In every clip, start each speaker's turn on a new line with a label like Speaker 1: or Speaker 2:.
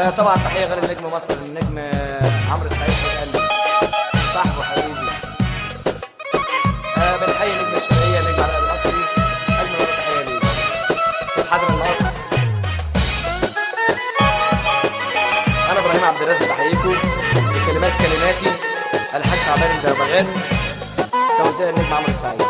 Speaker 1: آه طبعا تحيه غير النجم مصر النجم آه، عمرو السعيد قال صاحبه حبيبي آه بنحيي نجم الشرقيه نجم علاء المصري قال له تحيه ليه استاذ حاتم النص انا ابراهيم عبد الرازق بحييكم بكلمات كلماتي الحاج شعبان الدبغاني توزيع النجم عمرو السعيد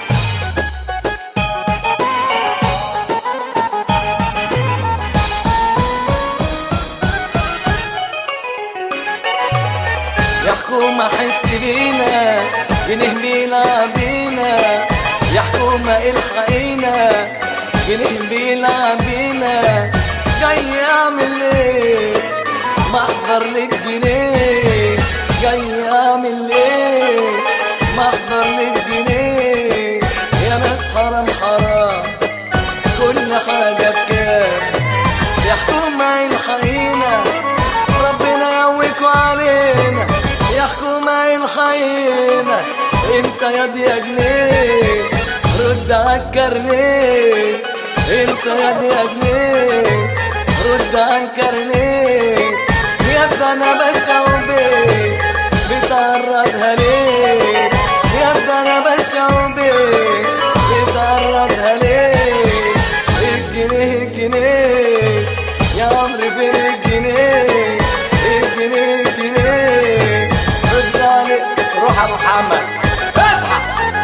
Speaker 1: يا حكومة حس بينا بنهمينا بينا يا حكومة الحقينا بنهمينا بينا جاي اعمل ايه محضر للجنيه جاي اعمل ايه محضر للجنيه يا ناس حرام حرام كل حاجة بكام يا حكومة الحقينا ربنا يقويكوا علينا يا حكومة الحقينا انت يا دي يا جنيه رد عالكرنيه انت يا دي يا جنيه رد عالكرنيه يا ده انا باشا وبيه بتعرضها ليه يا ده انا باشا وبيه بتعرضها ليه الجنيه الجنيه يا عمري فين الجنيه الجنيه الجنيه رد عليك روح يا محمد اصحى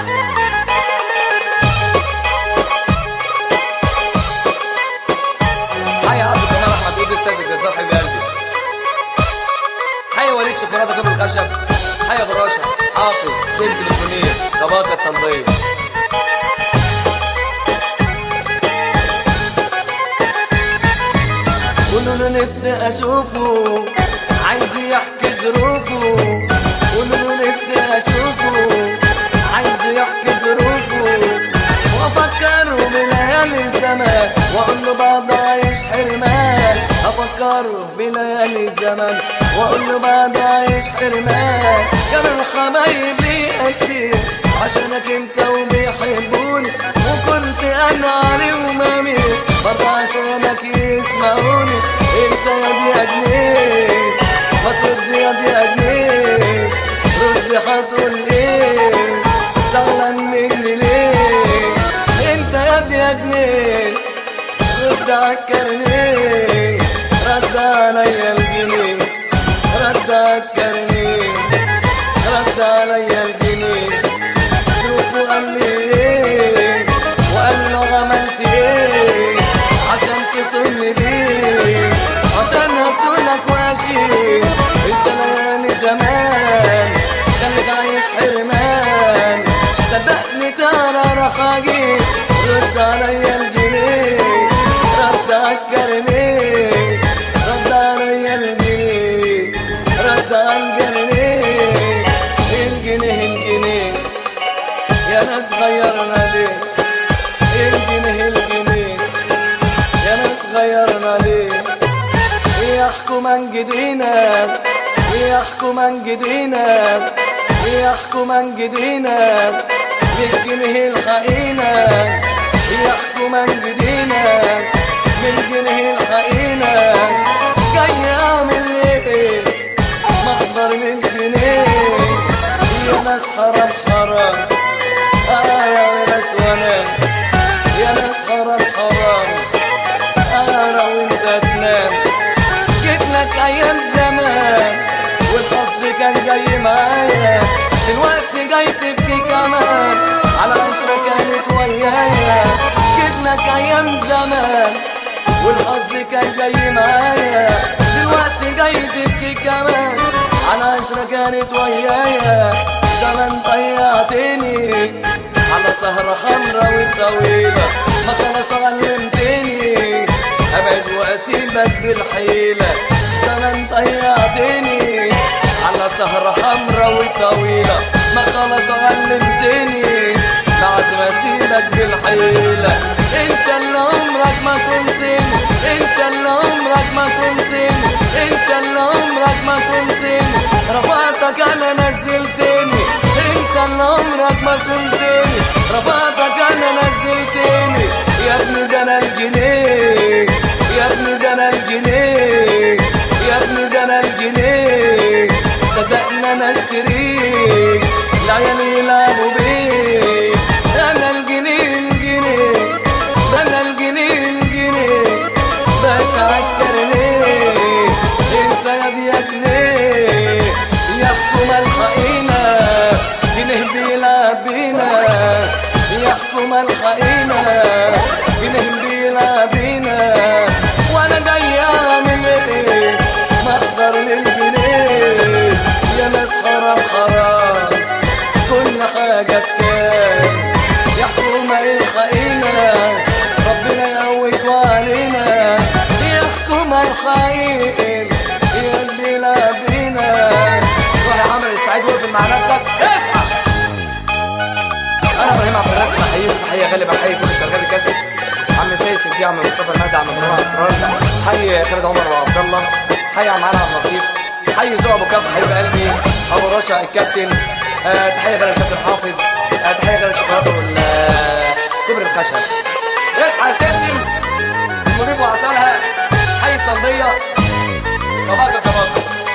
Speaker 1: حي عبد الجمال احمد ودي السيد الجزار حبيب قلبي حي ولي الشوكولاته كبر الخشب حي ابو راشد حافظ سمسم المنير طباقه التنظيف قولوا له نفسي اشوفه عايز يحكي ظروفه قولوا له نفسي اشوفه عايز يحكي ظروفه وافكره بليالي الزمان واقول له بعد عايش حرمان افكره بليالي الزمان واقول له بعد عايش حرمان كانوا الحبايب لي كتير عشانك انت وبيحبوني وكنت انا عليهم امين برضه عشانك يسمعوني انت يا دي يا جنيه ما ترد يا دي يا جنيه رد هتقول ايه زعلان مني ليه انت يا دي يا جنيه رد عالكرنيه رد عليا الجنيه رد عالكرنيه رد عليا الجنيه شوفوا قال لي ايه وقال له عملت ايه عشان تسن بيه عشان اصونك واشيل انت ليالي زمان خليك عايش حرمان صدقني تعالى راح اجيب رد عليا الجنيه رد عالكرنيه رد عليا الجنيه رد عالجنيه الجنيه الجنيه يا ناس غيرنا ليه الجنيه الجنيه يا ناس غيرنا ليه يحكوا من جدينا يحكوا من جدينا يحكوا من جدينا بالجنيه الحقينا يحكوا من جدينا بالجنيه الحقينا جاي اعمل ايه محضر للجنيه يا ناس حرام حرام آه يا ناس وانا يا ناس حرام حرام انا وانت تنام جيت لك ايام زمان والحظ كان جاي معايا دلوقتي جاي تبكي كمان على عشرة كانت ويايا جيت لك ايام زمان والحظ كان جاي معايا دلوقتي جاي تبكي كمان على عشرة كانت ويايا زمان ضيعتني على سهرة حمرا وطويلة ما خلاص علمتني ابعد واسيبك بالحيلة زمان ضيعتني على سهرة حمرا وطويلة ما خلاص علمتني بعد ما اسيبك بالحيلة انت اللي عمرك ما صنتني انت اللي عمرك ما صنتني انت اللي عمرك ما صنتني رفعتك انا نزلتني انت اللي عمرك ما صنتني رفعتك انا نزلتني يا ابني ده انا الجنيه يا ابني ده انا الجنيه انا الجنيه صدقنا انا الشريك العيال يلعبوا بيه انا الجنيه الجنيه انا الجنيه الجنيه باشا عالكرنيه انت يا دي يا جنيه يا حكومة الخائنة جنيه بيلعب بينا يا حكومة الخائنة جنيه بيلعب بينا وانا جاي اعمل ايه مقدر للجنيه يا ناس حرام حرام كل حاجة بكام يا حكومة الخائنة ربنا يقويك علينا يا حكومة الخائن يا اللي لابينا روح يا عمرو السعيد وقف مع نفسك اصحى انا ابراهيم عبد الرازق بحييك تحيه غالي بحيي كل شغال الكاسب عم سيس الدي عم مصطفى المهدي عم مروان اسرار حي خالد عمر وعبد الله حي عم علي عبد اللطيف حي زوع ابو كف حبيب قلبي ابو رشا الكابتن آه تحيه غالي الكابتن حافظ آه تحيه غالي الشوكولاته وال آه، كبر الخشب اصحى يا سيسم المدير وعسلها حي الطلبيه طباقه طباقه